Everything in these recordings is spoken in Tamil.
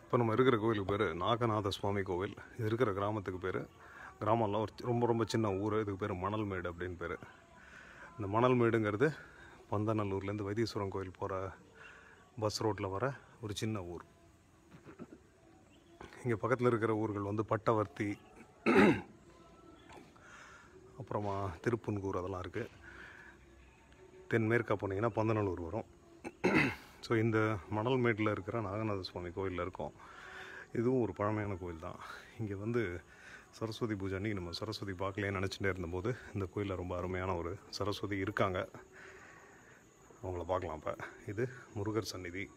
இப்போ நம்ம இருக்கிற கோயிலுக்கு பேர் நாகநாத சுவாமி கோவில் இது இருக்கிற கிராமத்துக்கு பேர் கிராமம்லாம் ஒரு சி- ரொம்ப ரொம்ப சின்ன ஊர் இதுக்கு பேர் மணல்மேடு அப்படின்னு பேர் இந்த மணல்மேடுங்கிறது பந்தநல்லூர்லேருந்து வைத்தீஸ்வரம் கோயில் போகிற பஸ் ரோட்டில் வர ஒரு சின்ன ஊர் இங்கே பக்கத்தில் இருக்கிற ஊர்கள் வந்து பட்டவர்த்தி அப்புறமா திருப்புன்கூர் அதெல்லாம் இருக்குது தென்மேற்கா போனீங்கன்னா பந்தநல்லூர் வரும் ஸோ இந்த மணல்மேட்டில் இருக்கிற நாகநாத சுவாமி கோயிலில் இருக்கோம் இதுவும் ஒரு பழமையான கோயில் தான் இங்கே வந்து சரஸ்வதி பூஜை அன்னைக்கு நம்ம சரஸ்வதி பார்க்கலையே நினச்சிட்டே இருந்தபோது இந்த கோயிலில் ரொம்ப அருமையான ஒரு சரஸ்வதி இருக்காங்க அவங்கள பார்க்கலாம் இப்போ இது முருகர் சந்நிதி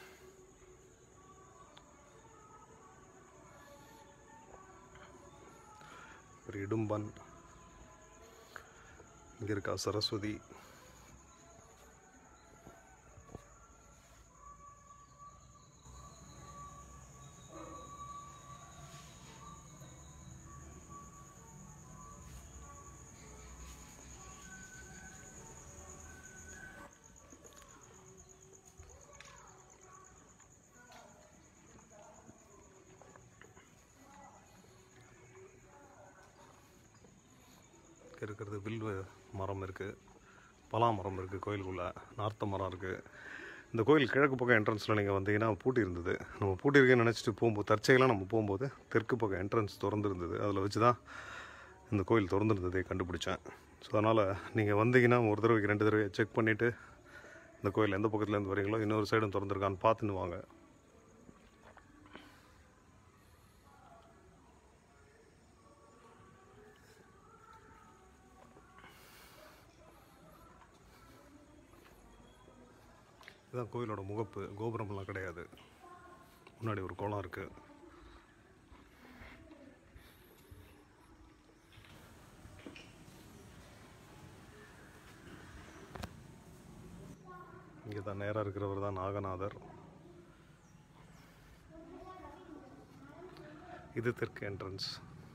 ஒரு இடும்பன் இங்கே இருக்கா சரஸ்வதி இங்க இருக்கிறது வில்வ மரம் இருக்குது பலா மரம் இருக்குது கோயிலுக்குள்ளே நார்த்த மரம் இருக்குது இந்த கோயில் கிழக்கு பக்கம் என்ட்ரன்ஸில் நீங்கள் வந்தீங்கன்னா பூட்டி இருந்தது நம்ம பூட்டி இருக்கேன்னு நினச்சிட்டு போகும்போது தற்செயலாக நம்ம போகும்போது தெற்கு பக்கம் என்ட்ரன்ஸ் திறந்துருந்தது அதில் வச்சு தான் இந்த கோயில் திறந்துருந்ததை கண்டுபிடிச்சேன் ஸோ அதனால் நீங்கள் வந்தீங்கன்னா ஒரு தடவைக்கு ரெண்டு தடவை செக் பண்ணிவிட்டு இந்த கோயில் எந்த பக்கத்துலேருந்து வரீங்களோ இன்னொரு சைடும் திறந்துருக்கான்னு பார்த்துன்னு வாங்க இதுதான் கோயிலோட முகப்பு கோபுரம்லாம் கிடையாது முன்னாடி ஒரு குளம் இருக்கு இங்கே தான் நேராக இருக்கிறவர் தான் நாகநாதர் இது தெற்கு என்ட்ரன்ஸ்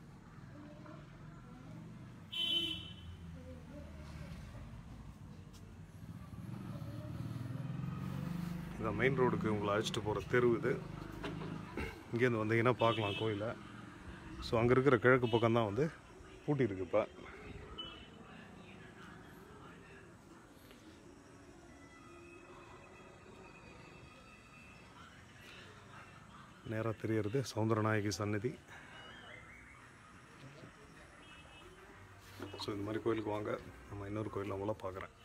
இதான் மெயின் ரோடுக்கு உங்களை அழைச்சிட்டு போகிற தெரு இது இங்கேருந்து வந்தீங்கன்னா பார்க்கலாம் கோயிலை ஸோ அங்கே இருக்கிற கிழக்கு பக்கம் தான் வந்து பூட்டி இருக்கு இப்போ நேராக தெரியறது சவுந்தரநாயகி சன்னதி ஸோ இந்த மாதிரி கோயிலுக்கு வாங்க நம்ம இன்னொரு கோயில் நம்மளாம் பார்க்குறேன்